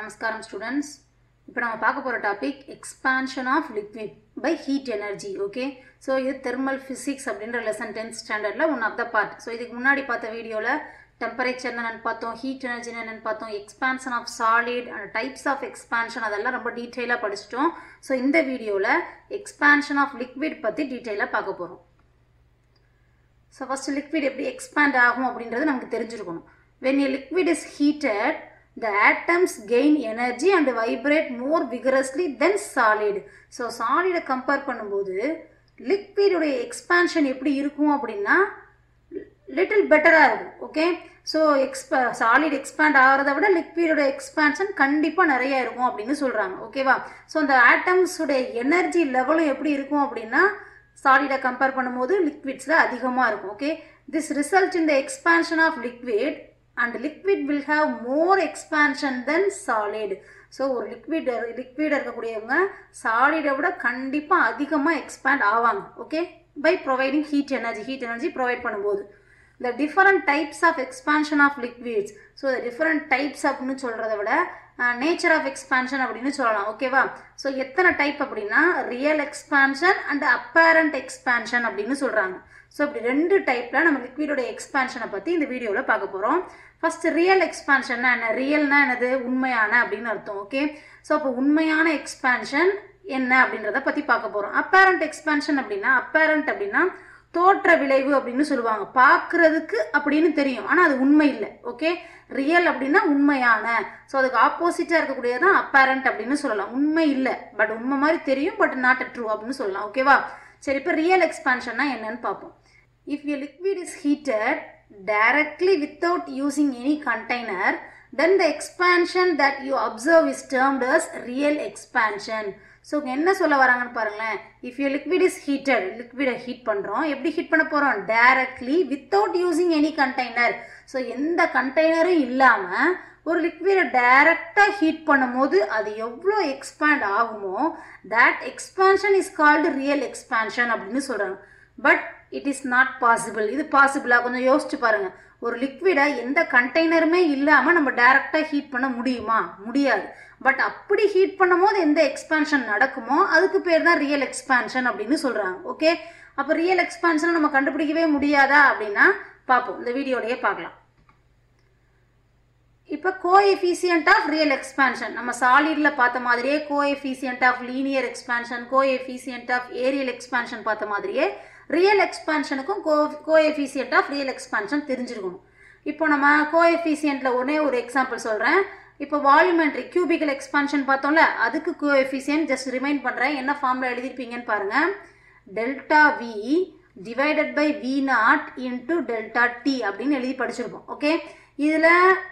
நமஸ்காரம் ஸ்டூடெண்ட்ஸ் இப்போ நம்ம பார்க்க போகிற topic expansion of liquid by heat energy okay so இது தெர்மல் ஃபிசிக்ஸ் அப்படின்ற லெசன் டென்த் ஸ்டாண்டர்டில் one of the part so இதுக்கு முன்னாடி பார்த்த வீடியோவில் டெம்பரேச்சர் என்னென்னு பார்த்தோம் ஹீட் எனர்ஜி என்னென்னு பார்த்தோம் expansion of solid and types of expansion அதெல்லாம் ரொம்ப டீட்டெயிலாக படிச்சிட்டோம் ஸோ இந்த வீடியோவில் எக்ஸ்பான்ஷன் ஆஃப் லிக்விட் பற்றி டீட்டெயிலாக பார்க்க போகிறோம் ஸோ ஃபஸ்ட்டு லிக்விட் எப்படி எக்ஸ்பேண்ட் ஆகும் அப்படின்றது நமக்கு தெரிஞ்சிருக்கணும் when a liquid is heated the atoms gain energy and vibrate more vigorously than solid so சாலிடை கம்பேர் பண்ணும்போது லிக்விடுடைய எக்ஸ்பான்ஷன் எப்படி இருக்கும் அப்படின்னா லிட்டில் பெட்டராக இருக்கும் ஓகே ஸோ எக்ஸ்ப சாலிட் எக்ஸ்பேண்ட் ஆகிறத விட லிக்விடோட எக்ஸ்பான்ஷன் கண்டிப்பாக நிறைய இருக்கும் அப்படின்னு சொல்கிறாங்க ஓகேவா ஸோ அந்த ஆட்டம்ஸுடைய எனர்ஜி லெவலும் எப்படி இருக்கும் அப்படின்னா சாலிடை கம்பேர் பண்ணும்போது லிக்விட்ஸில் அதிகமாக இருக்கும் okay this result in the expansion of liquid and liquid will have more expansion than solid so ஒரு லிக்விட் லிக்விட் இருக்கக்கூடியவங்க சாலிடை விட கண்டிப்பாக அதிகமாக எக்ஸ்பேண்ட் ஆவாங்க okay by providing heat energy heat energy provide பண்ணும்போது இந்த different types of expansion of liquids so different types அப்படின்னு சொல்கிறத விட நேச்சர் ஆஃப் எக்ஸ்பான்ஷன் அப்படின்னு சொல்லலாம் ஓகேவா ஸோ எத்தனை டைப் அப்படின்னா real expansion and apparent expansion அப்படின்னு சொல்கிறாங்க ஸோ இப்படி ரெண்டு டைப்பில் நம்ம லிக்விடோட எக்ஸ்பான்ஷனை பற்றி இந்த வீடியோவில் பார்க்க போகிறோம் ஃபர்ஸ்ட் ரியல் எக்ஸ்பான்ஷன்னா என்ன ரியல்னா என்னது உண்மையான அப்படின்னு அர்த்தம் ஓகே ஸோ அப்போ உண்மையான எக்ஸ்பான்ஷன் என்ன அப்படின்றத பற்றி பார்க்க போகிறோம் அப்பேரண்ட் எக்ஸ்பான்ஷன் அப்படின்னா அப்பேரண்ட் அப்படின்னா தோற்ற விளைவு அப்படின்னு சொல்லுவாங்க பார்க்கறதுக்கு அப்படின்னு தெரியும் ஆனால் அது உண்மை இல்லை ஓகே ரியல் அப்படின்னா உண்மையான ஸோ அதுக்கு ஆப்போசிட்டாக இருக்கக்கூடியது தான் அப்பேரண்ட் அப்படின்னு சொல்லலாம் உண்மை இல்லை பட் உண்மை மாதிரி தெரியும் பட் நாட் ட்ரூ அப்படின்னு சொல்லலாம் ஓகேவா சரி இப்போ ரியல் எக்ஸ்பான்ஷன்னா என்னன்னு பார்ப்போம் if you liquid is heated directly without using any container then the expansion that you observe is termed as real expansion so என்ன சொல்ல வராங்கன்னு பாருங்களேன் if you liquid is heated லிக்விடை ஹீட் பண்ணுறோம் எப்படி ஹீட் பண்ண போகிறோம் directly without using any container so எந்த கண்டெய்னரும் இல்லாமல் ஒரு லிக்விடை டைரக்டாக ஹீட் பண்ணும்போது அது எவ்வளோ எக்ஸ்பேண்ட் ஆகுமோ that expansion is called real expansion அப்படின்னு சொல்கிறாங்க but it is not possible இது பாசிபிளா கொஞ்சம் யோசிச்சு பாருங்க ஒரு லிக்விடை எந்த கண்டெய்னருமே இல்லாமல் நம்ம டைரக்டாக ஹீட் பண்ண முடியுமா முடியாது பட் அப்படி ஹீட் பண்ணும்போது எந்த எக்ஸ்பான்ஷன் நடக்குமோ அதுக்கு பேர் தான் ரியல் எக்ஸ்பான்ஷன் அப்படின்னு சொல்கிறாங்க ஓகே அப்போ ரியல் எக்ஸ்பான்ஷனை நம்ம கண்டுபிடிக்கவே முடியாதா அப்படின்னா பார்ப்போம் இந்த வீடியோடையே பார்க்கலாம் இப்போ கோஎஃபிசியன்ட் ஆஃப் ரியல் எக்ஸ்பான்ஷன் நம்ம சாலிடில் பார்த்த மாதிரியே coefficient of linear expansion coefficient of areal expansion பார்த்த மாதிரியே ரியல் எக்ஸ்பான்ஷனுக்கும் co coefficient of real expansion தெரிஞ்சிருக்கணும் இப்போ நம்ம கோஎஃபிசியன்ட்டில் ஒரே ஒரு எக்ஸாம்பிள் சொல்கிறேன் இப்போ வால்யூமெண்ட்ரி கியூபிக்கல் எக்ஸ்பான்ஷன் பார்த்தோம்ல அதுக்கு கோஎஃபிசியன்ட் ஜஸ்ட் ரிமைண்ட் பண்ணுறேன் என்ன ஃபார்மில் எழுதிருப்பீங்கன்னு பாருங்கள் delta V divided by V naught into delta T அப்படின்னு எழுதி படிச்சிருப்போம் ஓகே இதில்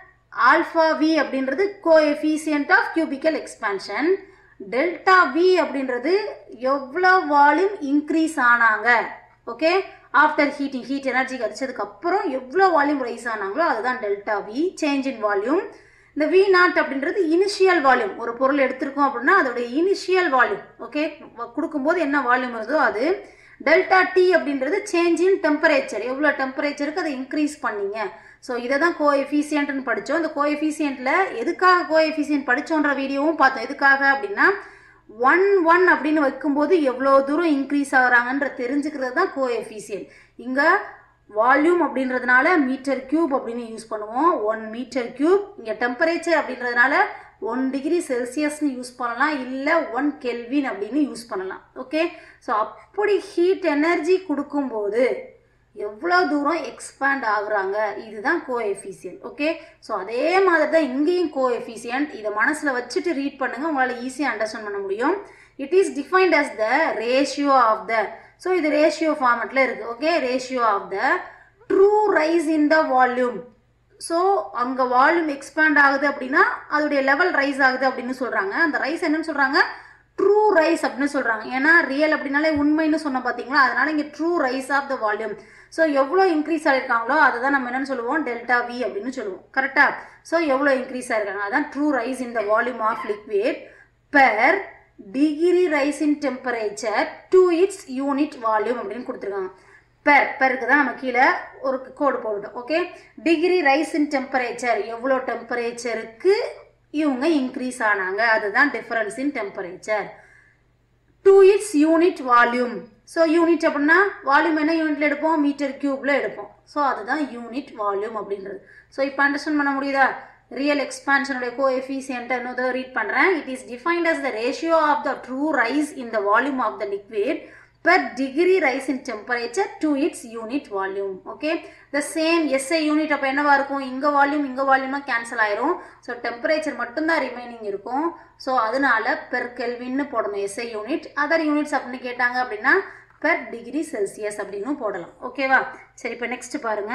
ஆல்ஃபா வி அப்படின்றது coefficient of cubical expansion delta V அப்படின்றது எவ்வளோ வால்யூம் இன்க்ரீஸ் ஆனாங்க okay after heating heat energy கிடைச்சதுக்கு அப்புறம் எவ்வளோ வால்யூம் ரைஸ் ஆனாங்களோ அதுதான் delta V change in volume இந்த வி நாட் அப்படின்றது இனிஷியல் வால்யூம் ஒரு பொருள் எடுத்திருக்கோம் அப்படின்னா அதோடைய இனிஷியல் வால்யூம் ஓகே கொடுக்கும்போது என்ன வால்யூம் இருந்தோ அது டெல்டா டி அப்படின்றது சேஞ்ச் இன் டெம்பரேச்சர் எவ்வளோ டெம்பரேச்சருக்கு அதை இன்க்ரீஸ் பண்ணீங்க ஸோ இதை தான் கோ எஃபிசியன்ட்னு படித்தோம் இந்த கோ எஃபிசியன்ட்டில் எதுக்காக கோ எஃபிசியன்ட் படித்தோன்ற வீடியோவும் பார்த்தோம் எதுக்காக அப்படின்னா ஒன் ஒன் அப்படின்னு வைக்கும்போது எவ்வளோ தூரம் இன்க்ரீஸ் ஆகுறாங்கன்ற தெரிஞ்சுக்கிறது தான் கோ எஃபிசியன்ட் இங்கே வால்யூம் அப்படின்றதுனால மீட்டர் கியூப் அப்படின்னு யூஸ் பண்ணுவோம் ஒன் மீட்டர் கியூப் இங்கே டெம்பரேச்சர் அப்படின்றதுனால ஒன் டிகிரி செல்சியஸ்னு யூஸ் பண்ணலாம் இல்லை ஒன் கெல்வின் அப்படின்னு யூஸ் பண்ணலாம் ஓகே ஸோ அப்படி ஹீட் எனர்ஜி கொடுக்கும்போது எவ்வளோ தூரம் எக்ஸ்பேண்ட் ஆகுறாங்க இதுதான் கோ எஃபிசியன்ட் ஓகே ஸோ அதே மாதிரி தான் இங்கேயும் கோ எஃபிசியன்ட் இதை மனசில் வச்சுட்டு ரீட் பண்ணுங்கள் உங்களால் ஈஸியாக அண்டர்ஸ்டாண்ட் பண்ண முடியும் it is defined as the ratio of the so இது ரேஷியோ ஃபார்மெட்டில் இருக்குது okay ratio of the true rise in the volume so அங்கே வால்யூம் எக்ஸ்பேண்ட் ஆகுது அப்படின்னா அதோடைய லெவல் ரைஸ் ஆகுது அப்படின்னு சொல்கிறாங்க அந்த ரைஸ் என்னன்னு சொல்கிறாங்க ட்ரூ ரைஸ் அப்படின்னு சொல்கிறாங்க ஏன்னா ரியல் அப்படின்னாலே உண்மைன்னு சொன்ன பார்த்தீங்களா அதனால இங்கே true rise of the volume so எவ்வளோ இன்க்ரீஸ் ஆகிருக்காங்களோ அதை தான் நம்ம என்னென்னு சொல்லுவோம் டெல்டா வி அப்படின்னு சொல்லுவோம் கரெக்டாக ஸோ எவ்வளோ இன்க்ரீஸ் ஆகிருக்காங்க அதான் true rise in the volume of liquid per degree rise in temperature to its unit volume அப்படின்னு கொடுத்துருக்காங்க பெர் பெருக்கு தான் நம்ம கீழே ஒரு கோடு போட்டுட்டோம் okay degree rise in temperature எவ்வளோ டெம்பரேச்சருக்கு இவங்க இன்க்ரீஸ் ஆனாங்க அதுதான் difference in temperature to its unit volume so unit அப்படின்னா வால்யூம் என்ன யூனிட்ல எடுப்போம் மீட்டர் கியூப்ல எடுப்போம் ஸோ அதுதான் யூனிட் வால்யூம் அப்படின்றது ஸோ இப்போ அண்டர்ஸ்டாண்ட் பண்ண முடியுதா ரியல் எக்ஸ்பான்ஷனுடைய கோ எஃபிசியன்ட்டை இன்னொரு ரீட் பண்ணுறேன் it is defined as the ratio of the true rise in the volume of the liquid per degree rise in temperature to its unit volume okay the same SI unit அப்போ என்னவா இருக்கும் இங்க volume இங்க வால்யூம்னா cancel ஆயிரும் so temperature மட்டும்தான் remaining இருக்கும் so அதனால பெர் கெல்வின்னு போடணும் எஸ்ஐ யூனிட் அதர் யூனிட்ஸ் அப்படின்னு கேட்டாங்க அப்படின்னா பெர் டிகிரி செல்சியஸ் அப்படின்னு போடலாம் ஓகேவா சரி இப்போ நெக்ஸ்ட் பாருங்க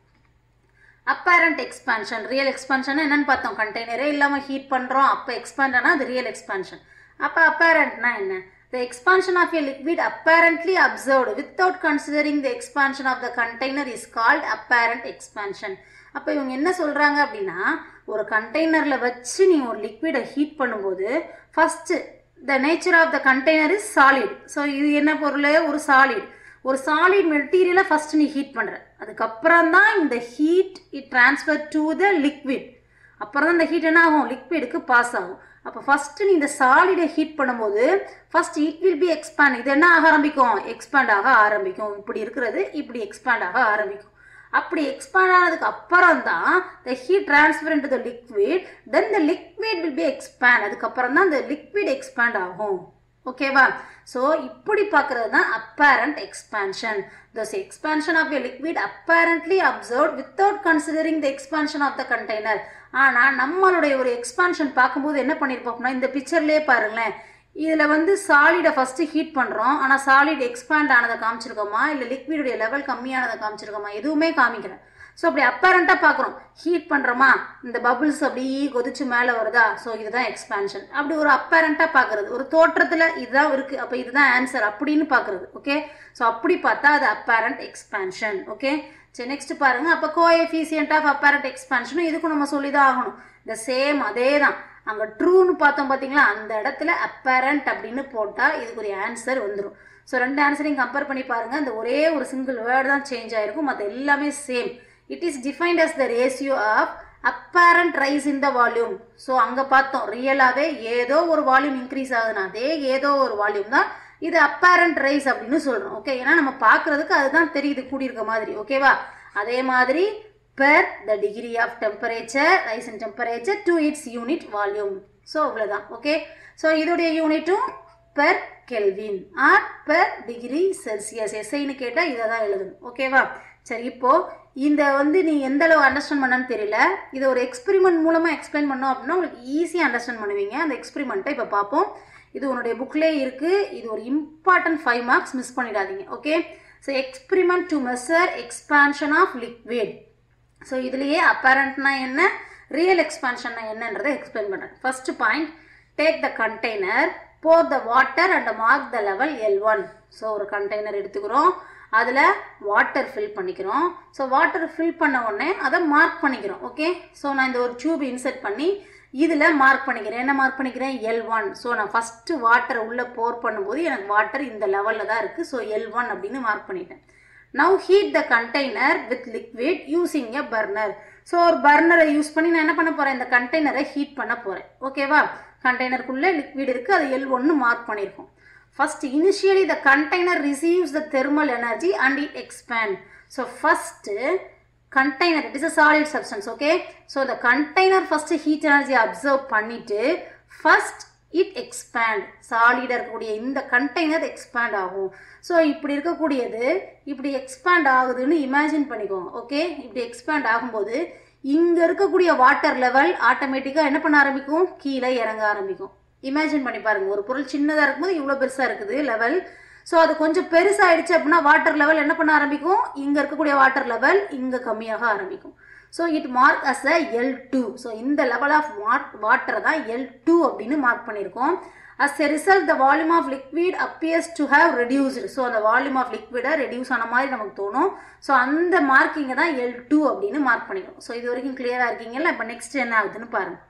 அப்பேரண்ட் எக்ஸ்பான்ஷன் ரியல் எக்ஸ்பான்ஷன் என்னன்னு பார்த்தோம் கண்டெய்னரே இல்லாமல் ஹீட் பண்ணுறோம் அப்போ எக்ஸ்பாண்ட் ஆனால் அது ரியல் எக்ஸ்பான்ஷன் அப்போ அப்பேரண்ட்னா என்ன The expansion of a liquid apparently observed without considering the expansion of the container is called apparent expansion. அப்போ இவங்க என்ன சொல்கிறாங்க அப்படின்னா ஒரு கண்டெய்னரில் வச்சு நீ ஒரு லிக்விடை ஹீட் பண்ணும்போது first the nature of the container is solid so இது என்ன பொருள் ஒரு சாலிட் ஒரு சாலிட் மெட்டீரியலை ஃபஸ்ட்டு நீ ஹீட் பண்ணுற அதுக்கப்புறம் தான் இந்த heat it transfer to the liquid அப்புறம் தான் இந்த ஹீட் என்ன ஆகும் லிக்விடுக்கு பாஸ் ஆகும் அப்போ ஃபஸ்ட்டு நீ இந்த சாலிடை ஹீட் பண்ணும்போது first it will be expand இது என்ன ஆக ஆரம்பிக்கும் எக்ஸ்பேண்ட் ஆக ஆரம்பிக்கும் இப்படி இருக்கிறது இப்படி எக்ஸ்பேண்ட் ஆக ஆரம்பிக்கும் அப்படி எக்ஸ்பேண்ட் ஆனதுக்கு அப்புறம் தான் the heat transfer into the liquid then the liquid will be expand அதுக்கப்புறம் தான் இந்த லிக்விட் எக்ஸ்பேண்ட் ஆகும் ஓகேவா ஸோ இப்படி பார்க்கறது தான் apparent expansion those expansion of a liquid apparently observe without considering the expansion of the container ஆனால் நம்மளுடைய ஒரு எக்ஸ்பான்ஷன் பார்க்கும்போது என்ன பண்ணியிருப்போம்னா இந்த பிக்சர்லேயே பாருங்களேன் இதில் வந்து சாலிடை ஃபஸ்ட்டு ஹீட் பண்ணுறோம் ஆனால் சாலிட் எக்ஸ்பேண்ட் ஆனதை காமிச்சிருக்கோமா இல்லை லிக்விடுடைய லெவல் கம்மியானதை காமிச்சிருக்கோமா எதுவுமே காமிக்கல ஸோ அப்படி அப்பேரண்ட்டாக பார்க்குறோம் ஹீட் பண்ணுறோமா இந்த பபுள்ஸ் அப்படி கொதிச்சு மேலே வருதா ஸோ இதுதான் எக்ஸ்பேன்ஷன் அப்படி ஒரு அப்பேரண்ட்டாக பார்க்குறது ஒரு தோற்றத்தில் இதுதான் இருக்குது அப்போ இதுதான் ஆன்சர் அப்படின்னு பார்க்குறது ஓகே ஸோ அப்படி பார்த்தா அது அப்பேரண்ட் எக்ஸ்பேன்ஷன் ஓகே சரி நெக்ஸ்ட் பாருங்க அப்போ கோ எஃபிசியன்ட் ஆஃப் அப்பேரண்ட் எக்ஸ்பேன்ஷனும் இதுக்கும் நம்ம சொல்லி தான் ஆகணும் இந்த சேம் அதே தான் அங்கே ட்ரூன்னு பார்த்தோம் பார்த்தீங்களா அந்த இடத்துல அப்பேரண்ட் அப்படின்னு போட்டால் இதுக்கு ஒரு ஆன்சர் வந்துடும் ஸோ ரெண்டு ஆன்சரையும் கம்பேர் பண்ணி பாருங்கள் இந்த ஒரே ஒரு சிங்கிள் வேர்டு தான் சேஞ்ச் ஆயிருக்கும் மற்ற எல்லாமே same it is defined as the ratio of apparent rise in the volume so அங்கே பார்த்தோம் ரியலாகவே ஏதோ ஒரு வால்யூம் இன்க்ரீஸ் ஆகுதுன்னா அதே ஏதோ ஒரு வால்யூம் தான் இது அப்பேரண்ட் ரைஸ் அப்படின்னு சொல்கிறோம் ஓகே ஏன்னா நம்ம பார்க்குறதுக்கு அதுதான் தெரியுது கூடியிருக்க மாதிரி ஓகேவா அதே மாதிரி per the degree of temperature rise in temperature to its unit volume so அவ்வளோதான் ஓகே ஸோ இதோடைய யூனிட்டும் per kelvin or per degree Celsius எஸ்ஐன்னு கேட்டால் இதை தான் எழுதணும் ஓகேவா சரி இப்போ இந்த வந்து நீ எந்த அளவு அண்டர்ஸ்டாண்ட் பண்ணன்னு தெரியல இதை ஒரு எக்ஸ்பெரிமெண்ட் மூலமாக எக்ஸ்பிளைன் பண்ணோம் அப்படின்னா உங்களுக்கு ஈஸியாக அண்டர்ஸ்டாண்ட் பண்ணுவீங்க அந்த எக்ஸ்பெரிமெண்ட்டை இப்போ பார்ப்போம் இது உன்னுடைய புக்லேயே இருக்குது இது ஒரு இம்பார்ட்டன்ட் ஃபைவ் மார்க்ஸ் மிஸ் பண்ணிடாதீங்க okay so experiment to measure expansion of liquid so இதுலேயே அப்பேரண்ட்னா என்ன ரியல் எக்ஸ்பான்ஷன்னா என்னன்றதை எக்ஸ்பிளைன் பண்ணுறேன் first point take the container pour the water and mark the level L one so ஒரு கண்டெய்னர் எடுத்துக்கிறோம் அதில் வாட்டர் ஃபில் பண்ணிக்கிறோம் ஸோ வாட்டர் ஃபில் பண்ண உடனே அதை மார்க் பண்ணிக்கிறோம் ஓகே ஸோ நான் இந்த ஒரு டியூப் இன்செர்ட் பண்ணி இதில் மார்க் பண்ணிக்கிறேன் என்ன மார்க் பண்ணிக்கிறேன் எல் ஒன் ஸோ நான் ஃபஸ்ட்டு வாட்டரை உள்ளே போர் பண்ணும்போது எனக்கு வாட்டர் இந்த லெவலில் தான் இருக்குது ஸோ எல் ஒன் அப்படின்னு மார்க் பண்ணிட்டேன் now heat the container with liquid using a burner so ஒரு பர்னரை யூஸ் பண்ணி நான் என்ன பண்ண போகிறேன் இந்த கண்டெய்னரை ஹீட் பண்ண போகிறேன் ஓகேவா கண்டெய்னருக்குள்ளே லிக்விட் இருக்குது அது எல் ஒன்று மார்க் பண்ணியிருக்கோம் first initially the container receives the thermal energy and it expand so first container it is a solid substance okay so the container first heat energy observe பண்ணிவிட்டு first it expand சாலிடாக இருக்கக்கூடிய இந்த container expand ஆகும் so இப்படி இருக்கக்கூடியது இப்படி expand ஆகுதுன்னு imagine பண்ணிக்கோங்க ஓகே இப்படி எக்ஸ்பேண்ட் ஆகும்போது இங்கே இருக்கக்கூடிய வாட்டர் லெவல் ஆட்டோமேட்டிக்காக என்ன பண்ண ஆரம்பிக்கும் கீழே இறங்க ஆரம்பிக்கும் இமேஜின் பண்ணி பாருங்க ஒரு பொருள் சின்னதாக இருக்கும்போது இவ்வளோ பெருசாக இருக்குது லெவல் ஸோ அது கொஞ்சம் பெருசாகிடுச்சு அப்படின்னா வாட்டர் லெவல் என்ன பண்ண ஆரம்பிக்கும் இங்கே இருக்கக்கூடிய வாட்டர் லெவல் இங்கே கம்மியாக ஆரம்பிக்கும் so it mark as a L two so இந்த லெவல் ஆஃப் மார்க் வாட்டரை தான் எல் டூ அப்படின்னு மார்க் பண்ணியிருக்கோம் as a result the volume of liquid appears to have reduced so அந்த வால்யூம் ஆஃப் லிக்விடை ரெடியூஸ் ஆன மாதிரி நமக்கு தோணும் ஸோ அந்த மார்க்கிங்கை தான் எல் டூ அப்படின்னு மார்க் பண்ணிக்கிறோம் ஸோ இது வரைக்கும் கிளியராக இருக்கீங்கல்ல இப்போ நெக்ஸ்ட் என்ன ஆகுதுன்னு பாருங்கள்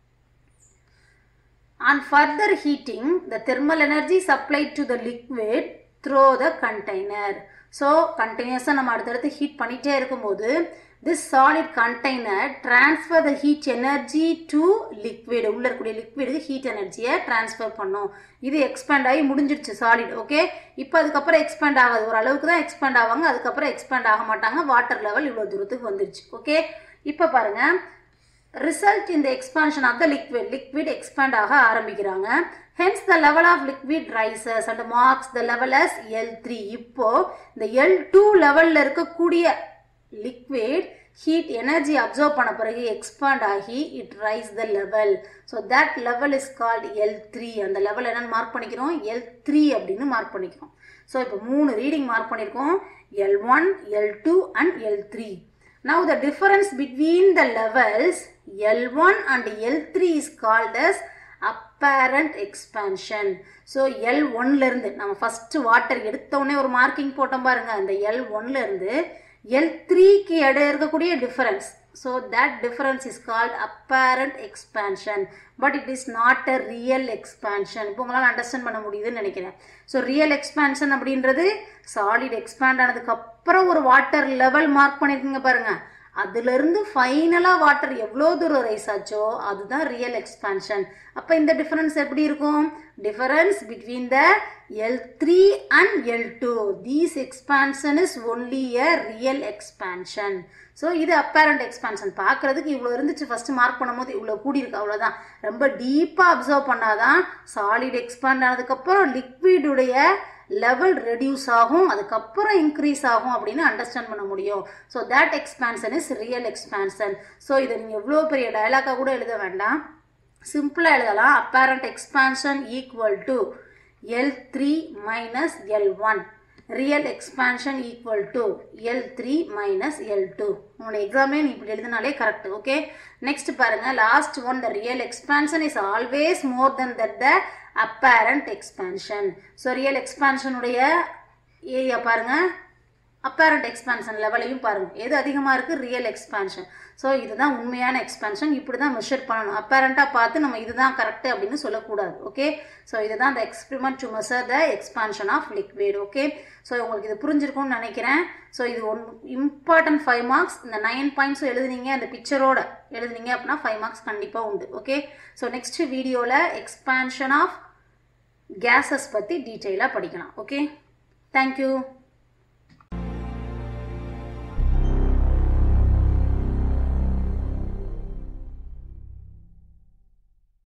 On further heating, the thermal energy supplied to the liquid through the container. So கண்டினியூஸாக நம்ம அடுத்தடுத்து ஹீட் பண்ணிகிட்டே இருக்கும்போது this solid container transfer the heat energy to liquid உள்ள இருக்கக்கூடிய லிக்விடுக்கு ஹீட் எனர்ஜியை ட்ரான்ஸ்ஃபர் பண்ணும் இது எக்ஸ்பேண்ட் ஆகி முடிஞ்சிடுச்சு சாலிட் ஓகே இப்போ அதுக்கப்புறம் எக்ஸ்பேண்ட் ஆகாது ஒரு அளவுக்கு தான் எக்ஸ்பேண்ட் ஆவாங்க அதுக்கப்புறம் எக்ஸ்பேண்ட் ஆக மாட்டாங்க வாட்டர் லெவல் இவ்வளோ தூரத்துக்கு வந்துருச்சு ஓகே இப்போ பாருங்க ரிசல்ட் இந்த expansion of the liquid liquid expand ஆக ஆரம்பிக்கிறாங்க hence the level of liquid rises and marks the level as L three இப்போ இந்த எல் டூ லெவலில் இருக்கக்கூடிய லிக்விட் ஹீட் எனர்ஜி அப்சர்வ் பண்ண பிறகு எக்ஸ்பாண்ட் ஆகி it rise the level so that level is called L three அந்த level என்னன்னு mark பண்ணிக்கிறோம் எல் த்ரீ அப்படின்னு மார்க் பண்ணிக்கிறோம் ஸோ இப்போ மூணு ரீடிங் மார்க் பண்ணியிருக்கோம் L one L two and L three Now the difference between the levels L1 and L3 is called as apparent expansion. So L ஒன்லேருந்து நம்ம first water எடுத்தோடனே ஒரு marking போட்டோம் பாருங்க அந்த எல் ஒன்லேருந்து எல் த்ரீக்கு இடையே இருக்கக்கூடிய difference so that difference is called apparent expansion but it is not a real expansion இப்போ உங்களால் அண்டர்ஸ்டாண்ட் பண்ண முடியுதுன்னு நினைக்கிறேன் ஸோ ரியல் எக்ஸ்பேன்ஷன் அப்படின்றது சாலிட் எக்ஸ்பேண்ட் ஆனதுக்கப்புறம் ஒரு வாட்டர் லெவல் மார்க் பண்ணியிருக்கீங்க பாருங்க அதுலேருந்து ஃபைனலாக வாட்டர் எவ்வளோ தூரம் ரைஸ் ஆச்சோ அதுதான் ரியல் எக்ஸ்பேன்ஷன் அப்போ இந்த டிஃபரன்ஸ் எப்படி இருக்கும் difference between the L three and L two these expansion is only a real expansion so இது அப்பேரண்ட் எக்ஸ்பான்ஷன் பார்க்குறதுக்கு இவ்வளோ இருந்துச்சு ஃபஸ்ட்டு மார்க் பண்ணும்போது இவ்வளோ கூடியிருக்கு அவ்வளோதான் ரொம்ப டீப்பாக அப்சர்வ் பண்ணாதான் சாலிட் எக்ஸ்பேண்ட் ஆனதுக்கப்புறம் லிக்விடுடைய லெவல் ரெடியூஸ் ஆகும் அதுக்கப்புறம் இன்க்ரீஸ் ஆகும் அப்படின்னு அண்டர்ஸ்டாண்ட் பண்ண முடியும் so that expansion is real expansion so இதை நீங்கள் எவ்வளோ பெரிய டயலாக்காக கூட எழுத வேண்டாம் சிம்பிளாக எழுதலாம் apparent expansion equal to L three minus L one real expansion equal to L three minus L two உங்களோட எக்ஸாம்லேயே நீ இப்படி எழுதினாலே கரெக்ட் ஓகே நெக்ஸ்ட் பாருங்க last one the real expansion is always more than that the apparent expansion so real எக்ஸ்பான்ஷனுடைய area பாருங்க apparent expansion லெவலையும் பாருங்க எது அதிகமாக இருக்குது ரியல் எக்ஸ்பான்ஷன் ஸோ இதுதான் உண்மையான எக்ஸ்பான்ஷன் இப்படி தான் மெஷர் பண்ணணும் அப்பேரண்ட்டாக பார்த்து நம்ம இதுதான் கரெக்ட் அப்படின்னு சொல்லக்கூடாது ஓகே ஸோ இதுதான் the experiment to measure the expansion of liquid okay so உங்களுக்கு இது புரிஞ்சிருக்கும்னு நினைக்கிறேன் ஸோ இது ஒன் இம்பார்ட்டன்ட் ஃபைவ் மார்க்ஸ் இந்த நைன் பாயிண்ட்ஸும் எழுதுனீங்க அந்த பிக்சரோட எழுதுனீங்க அப்படின்னா ஃபைவ் மார்க்ஸ் கண்டிப்பாக உண்டு ஓகே ஸோ நெக்ஸ்ட் வீடியோவில் எக்ஸ்பான்ஷன் ஆஃப் கேஸஸ் பற்றி டீட்டெயிலாக படிக்கலாம் ஓகே தேங்க்யூ